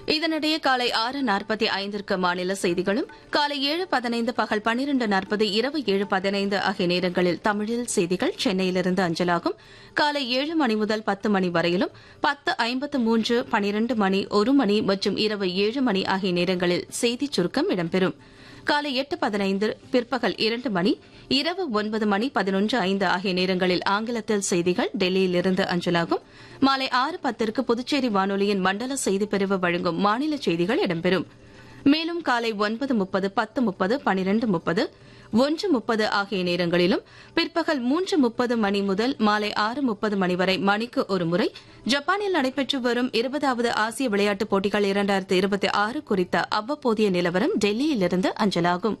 இதனிடையே காலை ஆறு நாற்பத்தி ஐந்திற்கு மாநில செய்திகளும் காலை ஏழு பதினைந்து பகல் பன்னிரண்டு நாற்பது இரவு ஏழு பதினைந்து ஆகிய நேரங்களில் தமிழில் செய்திகள் சென்னையிலிருந்து அஞ்சலாகும் காலை ஏழு மணி முதல் பத்து மணி வரையிலும் பத்து ஐம்பத்து மூன்று பனிரண்டு மணி ஒரு மணி மற்றும் இரவு ஏழு மணி ஆகிய நேரங்களில் செய்திச் சுருக்கம் இடம்பெறும் காலை எட்டு பதினைந்து பிற்பகல் இரண்டு மணி இரவு ஒன்பது மணி பதினொன்று ஐந்து ஆகிய நேரங்களில் ஆங்கிலத்தில் செய்திகள் டெல்லியிலிருந்து அஞ்சலாகும் மாலை ஆறு பத்திற்கு புதுச்சேரி வானொலியின் மண்டல செய்திப் பிரிவு வழங்கும் மாநில செய்திகள் இடம்பெறும் மேலும் காலை ஒன்பது முப்பது பத்து முப்பது பனிரண்டு முப்பது ஒன்று முப்பது ஆகிய நேரங்களிலும் பிற்பகல் மூன்று முப்பது மணி முதல் மாலை ஆறு முப்பது மணி வரை மணிக்கு ஒருமுறை ஜப்பானில் நடைபெற்று வரும் இருபதாவது ஆசிய விளையாட்டுப் போட்டிகள் இரண்டாயிரத்து இருபத்தி ஆறு குறித்த அவ்வப்போதைய நிலவரம் டெல்லியிலிருந்து அஞ்சலாகும்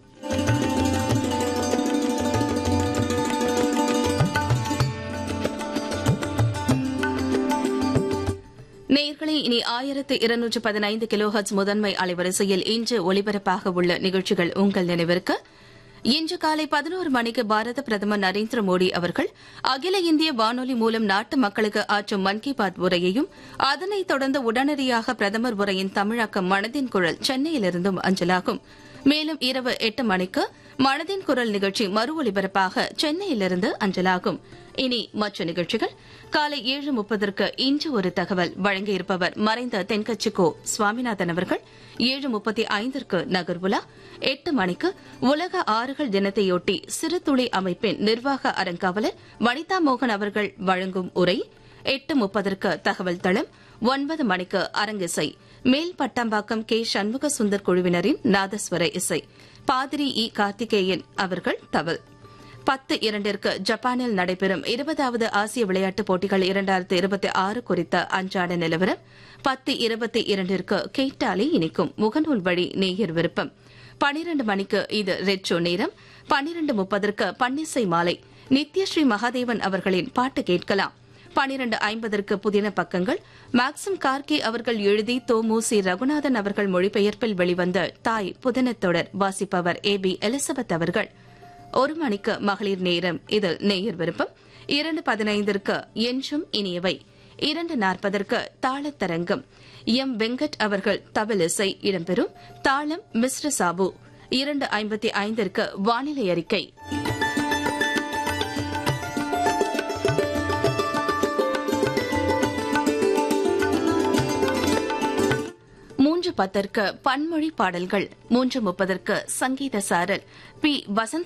நேயர்களே இனி ஆயிரத்து இருநூற்று பதினைந்து கிலோஹர்ட்ஸ் முதன்மை அலைவரிசையில் இன்று ஒலிபரப்பாக உள்ள நிகழ்ச்சிகள் உங்கள் நினைவிற்கு இன்று காலை பதினோரு மணிக்கு பாரத பிரதமர் நரேந்திர மோடி அவர்கள் அகில இந்திய வானொலி மூலம் நாட்டு மக்களுக்கு ஆற்றும் மன் கி பாத் உரையையும் அதனைத் தொடர்ந்து உடனடியாக பிரதமர் உரையின் தமிழாக்கம் மனதின் குரல் சென்னையிலிருந்தும் அஞ்சலாகும் மேலும் இரவு எட்டு மணிக்கு மனதின் குரல் நிகழ்ச்சி மறு ஒலிபரப்பாக சென்னையிலிருந்து அஞ்சலாகும் இனி மற்ற நிகழ்ச்சிகள் காலை ஏழு முப்பதற்கு இன்று ஒரு தகவல் வழங்கியிருப்பவர் மறைந்த தென்கட்சிக்கோ சுவாமிநாதன் அவர்கள் ஏழு முப்பத்தி ஐந்திற்கு நகர்வுலா எட்டு மணிக்கு உலக ஆறுகள் தினத்தையொட்டி சிறுதுளி அமைப்பின் நிர்வாக அறங்காவலர் வனிதா மோகன் அவர்கள் வழங்கும் உரை எட்டு முப்பதற்கு தகவல் தளம் ஒன்பது மணிக்கு அரங்கிசை மேல் பட்டாம்பாக்கம் கே சண்முக சுந்தர் குழுவினரின் நாதஸ்வர இசை பாதிரி இ கார்த்திகேயன் அவர்கள் தவல் பத்து இரண்டிற்கு ஜப்பானில் நடைபெறும் இருபதாவது ஆசிய விளையாட்டுப் போட்டிகள் இரண்டாயிரத்து இருபத்தி ஆறு குறித்த அன்றாட நிலவரம் பத்து இருபத்தி இரண்டிற்கு கேட்டாலே இனிக்கும் முகநூல் வழி நேயர் விருப்பம் பனிரண்டு மணிக்கு இது ரெட்ரோ நேரம் பனிரண்டு முப்பதற்கு பன்னிசை மாலை நித்யஸ்ரீ மகாதேவன் அவர்களின் பாட்டு கேட்கலாம் பனிரண்டு ஐம்பதற்கு புதின பக்கங்கள் மேக்சிம் கார்கே அவர்கள் எழுதி தோமு சி ரகுநாதன் அவர்கள் மொழிபெயர்ப்பில் வெளிவந்த தாய் புதினத்தொடர் வாசிப்பவர் ஏ பி எலிசபெத் அவர்கள் ஒரு மணிக்கு மகளிர் நேரம் இதில் நேயர் விருப்பம் இரண்டு பதினைந்திற்கு என்றும் இனியவை இரண்டு நாற்பதற்கு தாளத்தரங்கம் எம் வெங்கட் அவர்கள் தபிலிசை இடம்பெறும் தாளம் மிஸ்ர சாபு இரண்டு ஐம்பத்தி ஐந்திற்கு வானிலை அறிக்கை மூன்று பத்திற்கு பன்மொழி பாடல்கள் மூன்று முப்பதற்கு சங்கீத சாரல் பி வசந்த்